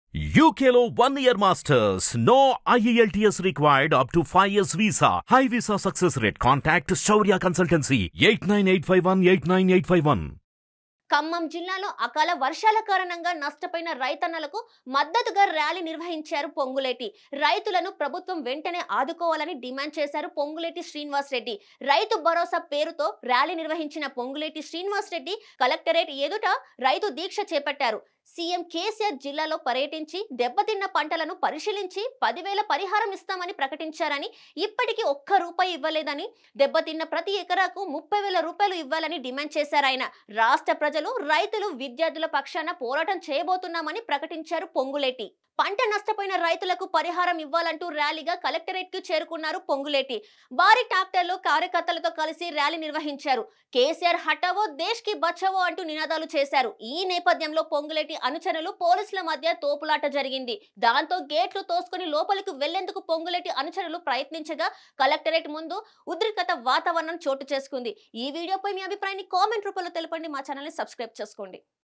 UKLO one year masters. No IELTS required up to 5 years visa. High visa success rate. Contact Shaurya Consultancy 89851 89851. Khammam జిల్లాలో అకాల వర్షాల కారణంగా నష్టపోయిన రైతన్నలకు మద్దతుగా ర్యాలీ నిర్వహించారు పొంగులేటి రైతులను ప్రభుత్వం వెంటనే ఆదుకోవాలని డిమాండ్ చేశారు పొంగులేటి శ్రీనివాస్ రెడ్డి రైతు భరోసా పేరుతో ర్యాలీ నిర్వహించిన పొంగులేటి శ్రీనివాస్ రెడ్డి కలెక్టరేట్ ఎదుట రైతు దీక్ష చేపట్టారు సీఎం కేసీఆర్ జిల్లాలో పర్యటించి దెబ్బతిన్న పంటలను పరిశీలించి పదివేల పరిహారం ఇస్తామని ప్రకటించారని ఇప్పటికీ ఒక్క రూపాయి ఇవ్వలేదని దెబ్బతిన్న ప్రతి ఎకరాకు ముప్పై వేల రూపాయలు ఇవ్వాలని డిమాండ్ చేశారు ఆయన రాష్ట్ర ప్రజలు రైతులు విద్యార్థుల పక్షాన పోరాటం చేయబోతున్నామని ప్రకటించారు పొంగులేటి పంట నష్టపోయిన రైతులకు పరిహారం ఇవ్వాలంటూ ర్యాలీగా కలెక్టరేట్ కు చేరుకున్నారు పొంగులేటి భారీ ట్రాక్టర్లు కార్యకర్తలతో కలిసి ర్యాలీ నిర్వహించారు కేసీఆర్ హటావో దేశ్ కి బచావో అంటూ నినాదాలు చేశారు ఈ నేపథ్యంలో పొంగులేటి అనుచరులు పోలీసుల మధ్య తోపులాట జరిగింది దాంతో గేట్లు తోసుకుని లోపలికి వెళ్లేందుకు పొంగులేటి అనుచరులు ప్రయత్నించగా కలెక్టరేట్ ముందు ఉద్రిక్తత వాతావరణం చోటు చేసుకుంది ఈ వీడియోపై మీ అభిప్రాయాన్ని కామెంట్ రూపంలో తెలపండి మా ఛానల్ ని సబ్స్క్రైబ్ చేసుకోండి